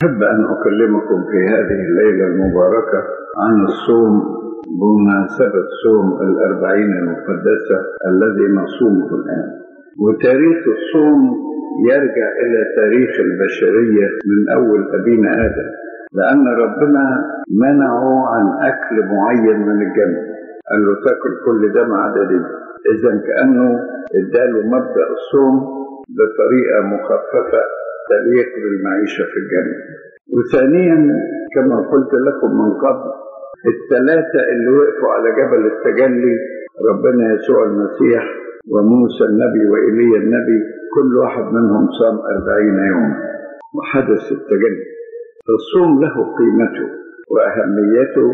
أحب أن أكلمكم في هذه الليلة المباركة عن الصوم بمناسبة صوم الأربعين المقدسة الذي نصومه الآن وتاريخ الصوم يرجع إلى تاريخ البشرية من أول أبينا آدم لأن ربنا منعه عن أكل معين من الجنة قال له تاكل كل ده ما عدا دي إذا كأنه اداله مبدأ الصوم بطريقة مخففة تليق بالمعيشة في الجنة وثانيا كما قلت لكم من قبل الثلاثة اللي وقفوا على جبل التجلي ربنا يسوع المسيح وموسى النبي وإيليا النبي كل واحد منهم صام أربعين يوم وحدث التجلي فالصوم له قيمته وأهميته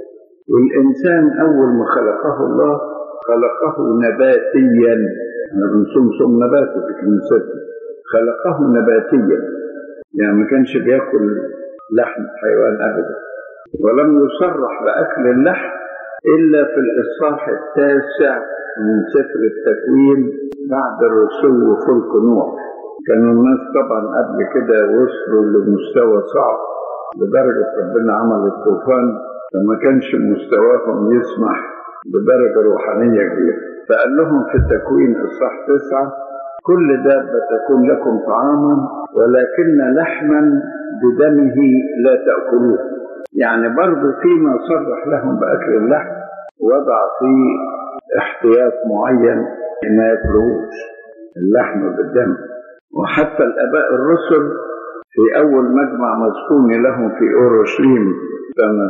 والإنسان أول ما خلقه الله خلقه نباتيا احنا بنصوم صوم نباتي في كنيستنا خلقه نباتيا يعني ما كانش بياكل لحم حيوان ابدا ولم يصرح باكل اللحم الا في الاصحاح التاسع من سفر التكوين بعد الرسو خلق نوح كانوا الناس طبعا قبل كده وصلوا لمستوى صعب لدرجه ربنا عمل الطوفان فما كانش مستواهم يسمح بدرجه روحانيه كبيره فقال لهم في التكوين اصحاح تسعه كل دابة تكون لكم طعاما ولكن لحما بدمه لا تأكلوه يعني برضو فيما صرح لهم بأكل اللحم وضع فيه احتياط معين ما ياكلوش اللحم بالدم وحتى الآباء الرسل في أول مجمع مسكون لهم في أورشليم سنة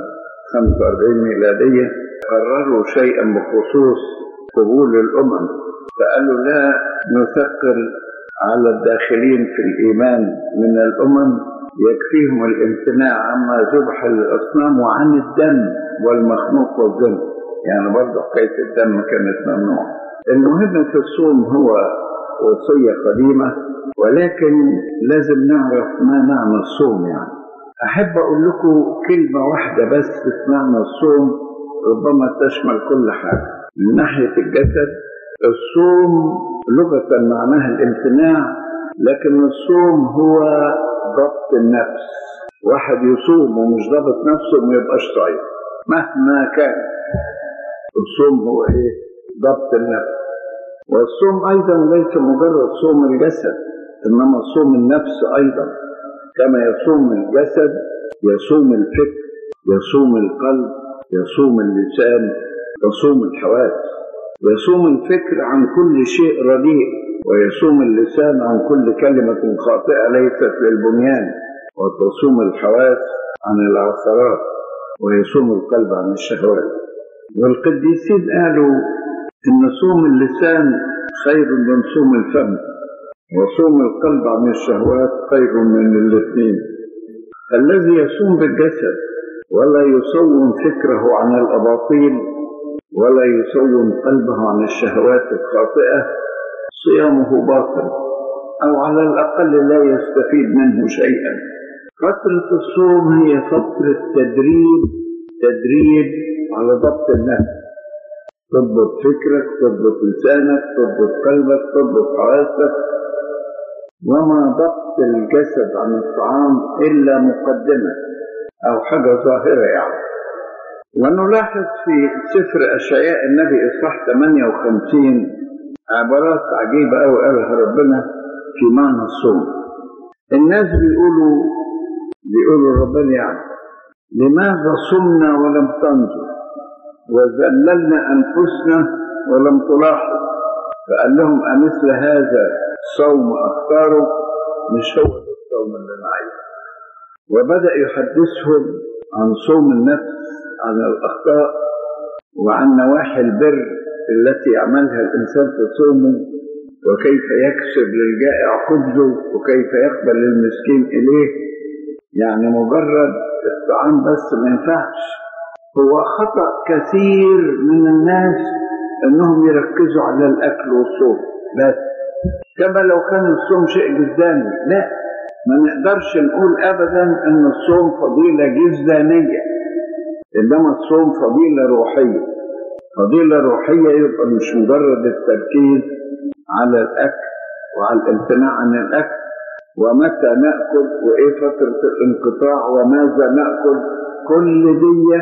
45 ميلادية قرروا شيئا بخصوص قبول الأمم فقالوا لا نثقل على الداخلين في الإيمان من الأمم يكفيهم الامتناع عما ذبح للأصنام وعن الدم والمخنوق والذنب يعني برضه حكاية الدم كانت ممنوعة المهم في الصوم هو وصية قديمة ولكن لازم نعرف ما معنى الصوم يعني أحب أقول لكم كلمة واحدة بس في معنى الصوم ربما تشمل كل حاجة من ناحية الجسد الصوم لغة معناها الامتناع لكن الصوم هو ضبط النفس واحد يصوم ومش ضابط نفسه ما يبقاش صايم مهما كان الصوم هو ايه ضبط النفس والصوم ايضا ليس مجرد صوم الجسد انما صوم النفس ايضا كما يصوم الجسد يصوم الفكر يصوم القلب يصوم اللسان يصوم الحواس يصوم الفكر عن كل شيء رديء ويصوم اللسان عن كل كلمة خاطئة ليست للبنيان وتصوم الحواس عن العثرات ويصوم القلب عن الشهوات والقديسين قالوا إن صوم اللسان خير من صوم الفم وصوم القلب عن الشهوات خير من الاثنين الذي يصوم بالجسد ولا يصوم فكره عن الأباطيل ولا يصوم قلبه عن الشهوات الخاطئة صيامه باطل أو على الأقل لا يستفيد منه شيئا فترة الصوم هي فترة تدريب تدريب على ضبط النفس تضبط فكرك تضبط لسانك تضبط قلبك تضبط حواسك وما ضبط الجسد عن الطعام إلا مقدمة أو حاجة ظاهرة يعني ونلاحظ في سفر أشعياء النبي إصحاح 58 عبارات عجيبة أوي قالها ربنا في معنى الصوم الناس بيقولوا بيقولوا ربنا يعني لماذا صمنا ولم تنظر وذللنا أنفسنا ولم تلاحظ فقال لهم أمثل هذا صوم أختاره مش هو الصوم اللي أنا عايزه وبدأ يحدثهم عن صوم النفس عن الأخطاء وعن نواحي البر التي يعملها الإنسان في صومه وكيف يكسب للجائع خبزه وكيف يقبل المسكين إليه يعني مجرد الطعام بس ما ينفعش هو خطأ كثير من الناس انهم يركزوا على الاكل والصوم بس كما لو كان الصوم شيء جسداني لا ما نقدرش نقول ابدا ان الصوم فضيله جسدانيه انما الصوم فضيله روحيه فضيله روحيه يبقى مش مجرد التركيز على الاكل وعلى الامتناع عن الاكل ومتى نأكل وإيه فترة الانقطاع وماذا نأكل كل دي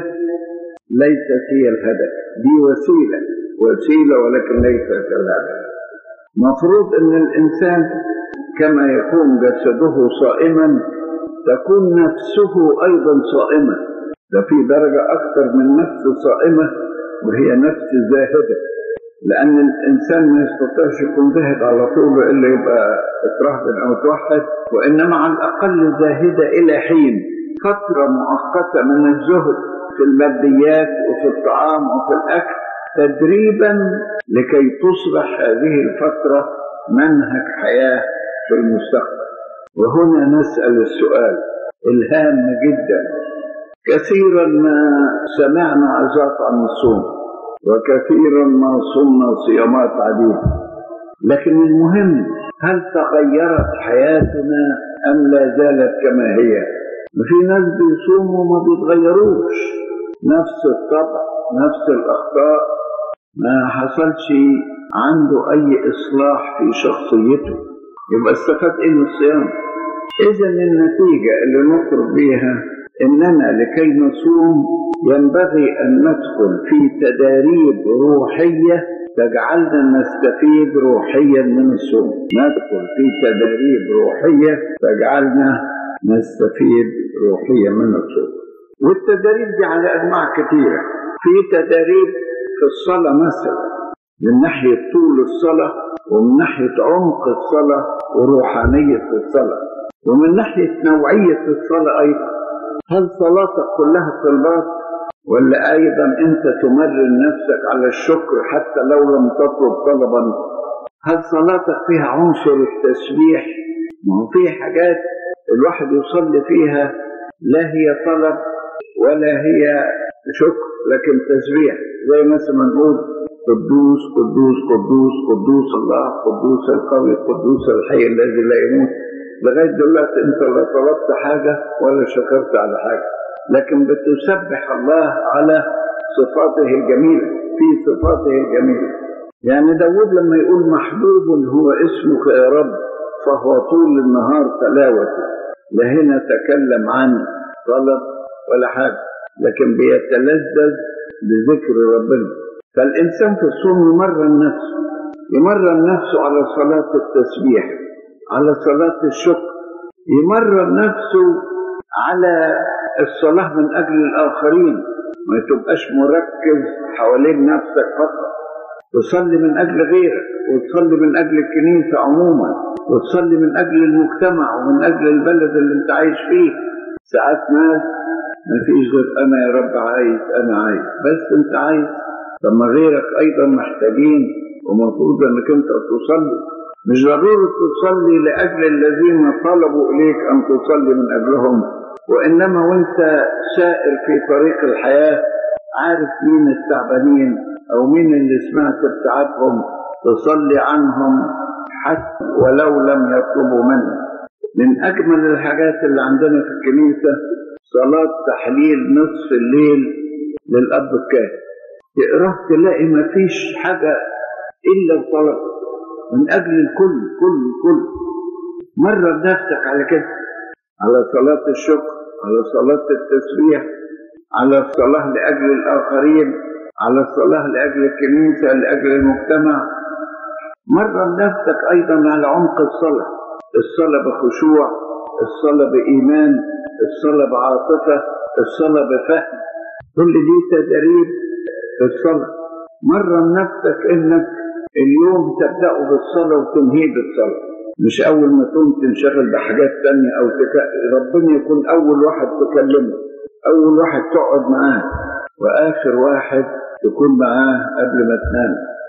ليست هي الهدف دي وسيلة وسيلة ولكن ليست الهدف مفروض أن الإنسان كما يكون جسده صائما تكون نفسه أيضا صائمة ده في درجة أكثر من نفس صائمة وهي نفس زاهدة لأن الإنسان ما يستطيعش يكون زاهد على طول إلا يبقى اترهبن أو توحد وإنما على الأقل زاهدة إلى حين فترة مؤقتة من الزهد في الماديات وفي الطعام وفي الأكل تدريبا لكي تصبح هذه الفترة منهج حياة في المستقبل وهنا نسأل السؤال الهام جدا كثيرا ما سمعنا عظات عن الصوم وكثيرا ما صمنا صيامات عديدة لكن المهم هل تغيرت حياتنا أم لا زالت كما هي وفي ناس بيصوموا وما بيتغيروش نفس الطبع نفس الأخطاء ما حصلش عنده أي إصلاح في شخصيته يبقى استفاد إيه من الصيام إذا النتيجة اللي نخرج بيها إننا لكي نصوم ينبغي أن ندخل في تداريب روحية تجعلنا نستفيد روحيا من الصوم ندخل في تداريب روحية تجعلنا نستفيد روحيا من الصوم والتداريب دي على أنواع كثيرة في تداريب في الصلاة مثلا من ناحية طول الصلاة ومن ناحية عمق الصلاة وروحانية الصلاة ومن ناحية نوعية الصلاة أيضا هل صلاتك كلها طلبات ولا أيضا أنت تمرن نفسك على الشكر حتى لو لم تطلب طلبا هل صلاتك فيها عنصر التسبيح ما هو في حاجات الواحد يصلي فيها لا هي طلب ولا هي شكر لكن تسبيح زي مثلا نقول قدوس قدوس قدوس قدوس الله قدوس القوي قدوس الحي الذي لا يموت لغايه دلوقتي انت لا طلبت حاجه ولا شكرت على حاجه لكن بتسبح الله على صفاته الجميله في صفاته الجميله يعني داود لما يقول محبوب هو اسمك يا رب فهو طول النهار تلاوته لا هنا تكلم عن طلب ولا حاجه لكن بيتلذذ بذكر ربنا فالإنسان في الصوم يمرن نفسه يمرن نفسه على صلاة التسبيح على صلاة الشكر يمرن نفسه على الصلاة من أجل الآخرين ما تبقاش مركز حوالين نفسك فقط تصلي من أجل غيرك وتصلي من أجل الكنيسة عموما وتصلي من أجل المجتمع ومن أجل البلد اللي أنت عايش فيه ساعات ناس ما فيش غير أنا يا رب عايز أنا عايز بس أنت عايز طب ما غيرك أيضا محتاجين ومفروض أنك أنت تصلي مش ضروري تصلي لأجل الذين طلبوا إليك أن تصلي من أجلهم وإنما وأنت سائر في طريق الحياة عارف مين التعبانين أو مين اللي سمعت بتاعتهم تصلي عنهم حتى ولو لم يطلبوا منك من أجمل الحاجات اللي عندنا في الكنيسة صلاة تحليل نصف الليل للأب الكاهن تقراه تلاقي ما فيش حاجة إلا الطلب من أجل الكل كل كل مرة نفسك على كده على صلاة الشكر على صلاة التسبيح على الصلاة لأجل الآخرين على الصلاة لأجل الكنيسة لأجل المجتمع مرة نفسك أيضا على عمق الصلاة الصلاة بخشوع الصلاة بإيمان الصلاة بعاطفة الصلاة بفهم كل دي تدريب في الصلاة مرة نفسك إنك اليوم تبدأ بالصلاة وتنهيه بالصلاة مش أول ما تقوم تنشغل بحاجات تانية أو تك... ربنا يكون أول واحد تكلمه أول واحد تقعد معاه وآخر واحد تكون معاه قبل ما تنام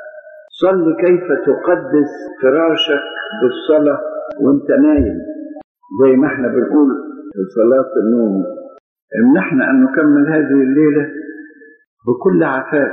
صل كيف تقدس فراشك بالصلاة وانت نايم زي ما احنا بنقول في صلاة النوم امنحنا أن نكمل هذه الليلة بكل عفاف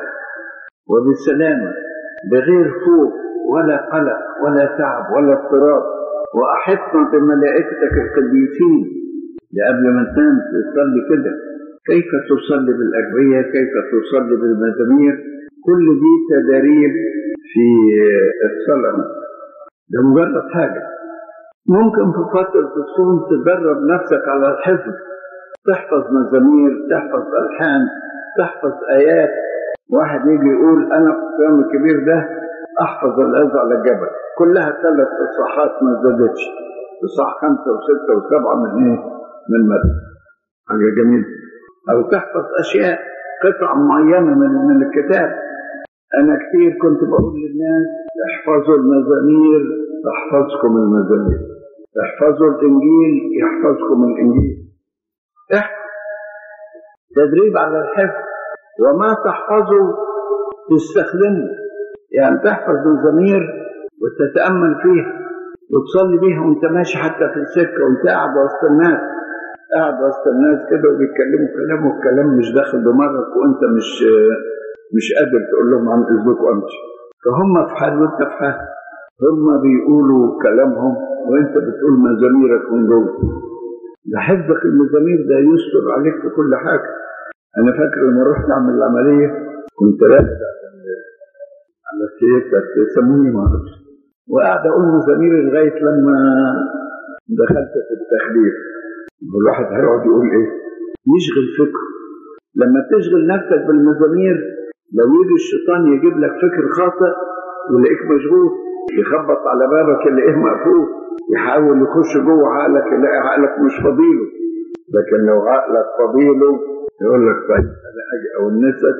وبسلامة بغير خوف ولا قلق ولا تعب ولا اضطراب وأحطنا بملائكتك القديسين قبل ما تنام تصلي كده كيف تصلي بالأجرية كيف تصلي بالمزامير كل دي تدريب في الصلاة ده مجرد حاجة ممكن في فترة الصوم تدرب نفسك على الحفظ تحفظ مزامير تحفظ ألحان تحفظ آيات واحد يجي يقول أنا في الصيام الكبير ده أحفظ العظة على الجبل كلها ثلاث إصحاحات ما زادتش إصحاح خمسة وستة وسبعة من إيه؟ من مدى حاجة جميلة أو تحفظ أشياء قطع معينة من من الكتاب أنا كتير كنت بقول للناس احفظوا المزامير تحفظكم المزامير احفظوا الإنجيل يحفظكم الإنجيل احفظ تدريب على الحفظ وما تحفظه تستخدمه يعني تحفظ مزامير وتتأمل فيها وتصلي بيها وانت ماشي حتى في السكة وانت قاعد وسط الناس قاعد وسط الناس كده وبيتكلموا كلام والكلام مش داخل دماغك وانت مش مش قادر تقول لهم عن اذنك وامشي فهم في حال وانت في حال هم بيقولوا كلامهم وانت بتقول مزاميرك من جوه ده حفظك المزامير ده يستر عليك في كل حاجه انا فاكر لما رحت اعمل العمليه كنت راقد على السياسه يسموني ما اعرفش وقاعد اقول مزامير لغايه لما دخلت في التخليف والواحد هيقعد يقول ايه يشغل فكره لما تشغل نفسك بالمزامير لو يجي الشيطان يجيب لك فكر خاطئ يلاقيك مشغول يخبط على بابك يلاقيه مقفول يحاول يخش جوه عقلك يلاقي عقلك مش فضيله لكن لو عقلك فضيله يقول لك طيب انا اجي اونسك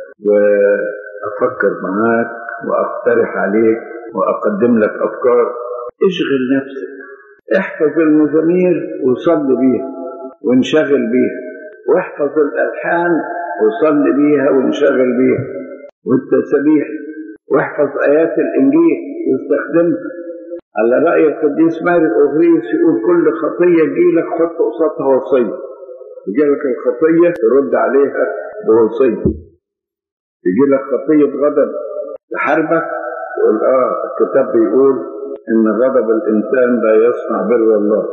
وافكر معاك واقترح عليك واقدم لك افكار اشغل نفسك احفظ المزامير وصلي بيها وانشغل بيها واحفظ الالحان وصلي بيها وانشغل بيها والتسبيح واحفظ ايات الانجيل واستخدمها على راي القديس ماري اغريس يقول كل خطيه تجيلك حط قصادها وصيه تجيلك الخطيه ترد عليها بوصيه تجيلك خطيه غضب تحاربك تقول اه الكتاب بيقول ان غضب الانسان لا يصنع بر الله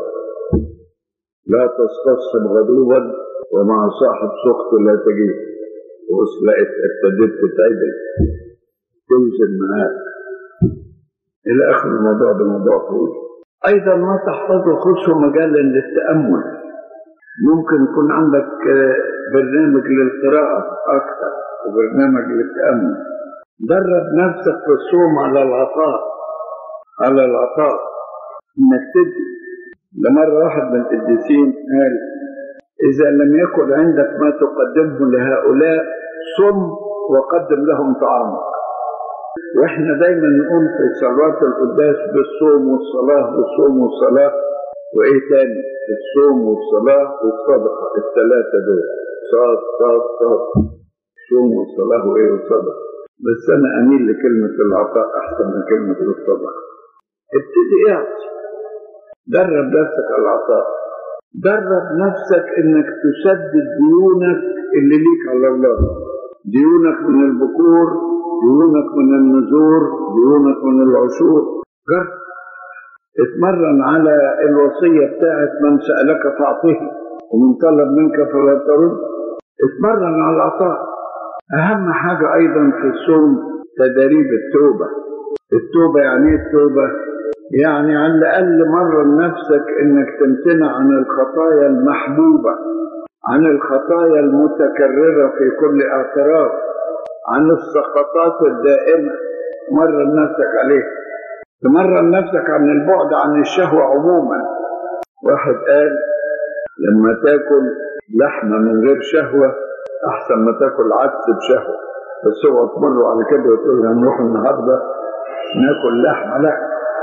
لا تستصب غضوبا ومع صاحب سخط لا تجيب وصلت ابتديت تتعدل توزن معاك الى اخر الموضوع ده موضوع طويل ايضا ما تحفظه خذه مجالا للتامل ممكن يكون عندك برنامج للقراءه اكثر وبرنامج للتامل درب نفسك في الصوم على العطاء على العطاء انك تدي لمرة واحد من القديسين قال إذا لم يكن عندك ما تقدمه لهؤلاء صم وقدم لهم طعامك واحنا دايما نقول في صلوات القداس بالصوم والصلاة بالصوم والصلاة وايه تاني الصوم والصلاة والصدقة الثلاثة دول صاد صاد صاد الصوم والصلاة وايه والصدقة بس انا اميل لكلمة العطاء احسن من كلمة الصدقة ابتدي اعطي درب نفسك على العطاء درب نفسك انك تسدد ديونك اللي ليك على الله ديونك من البكور ديونك من النذور ديونك من العشور جرب اتمرن على الوصية بتاعت من سألك فأعطيه ومن طلب منك فلا ترد اتمرن على العطاء أهم حاجة أيضا في الصوم تدريب التوبة التوبة يعني ايه التوبة؟ يعني على الأقل مرة نفسك إنك تمتنع عن الخطايا المحبوبة عن الخطايا المتكررة في كل اعتراف عن السقطات الدائمة مرة نفسك عليه تمرن نفسك عن البعد عن الشهوة عموما واحد قال لما تاكل لحمة من غير شهوة أحسن ما تاكل عدس بشهوة بس هو تمر على كده وتقول هنروح النهاردة ناكل لحمة لا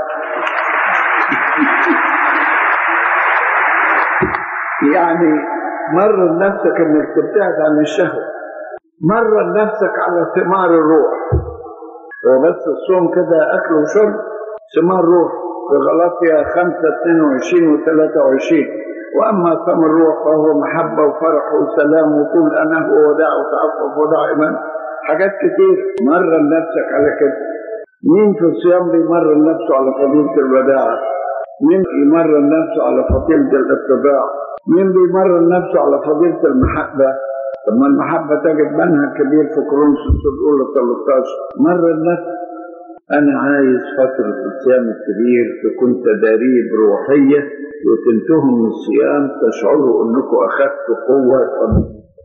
يعني مرن نفسك انك تبتعد عن الشهوة مرن نفسك على ثمار الروح هو بس الصوم كده اكل وشرب ثمار روح في غلاطيا 5 22 و 23 واما ثمر الروح فهو محبه وفرح وسلام وطول اناه ووداع وتعفف وداع ايمان حاجات كتير مرن نفسك على كده مين في الصيام بيمرن نفسه على فضيله الوداعه مين يمرن نفسه على فضيله الاتباع مين بيمرن نفسه على فضيله المحبه طب ما المحبه تجد منهج كبير في كورنثوس الاولى 13 مرن نفسك أنا عايز فترة الصيام الكبير تكون تداريب روحية وتنتهوا من الصيام تشعروا أنكم أخذتوا قوة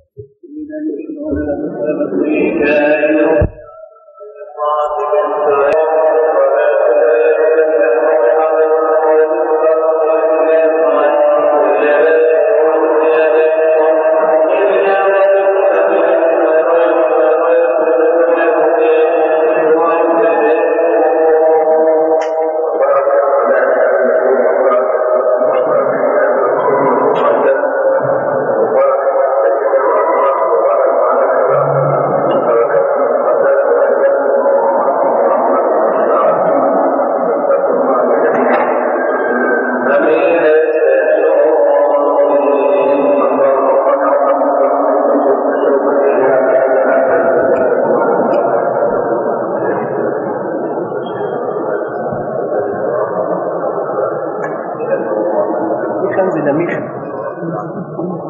كنز دميخ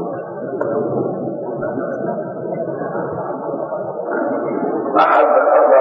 أحب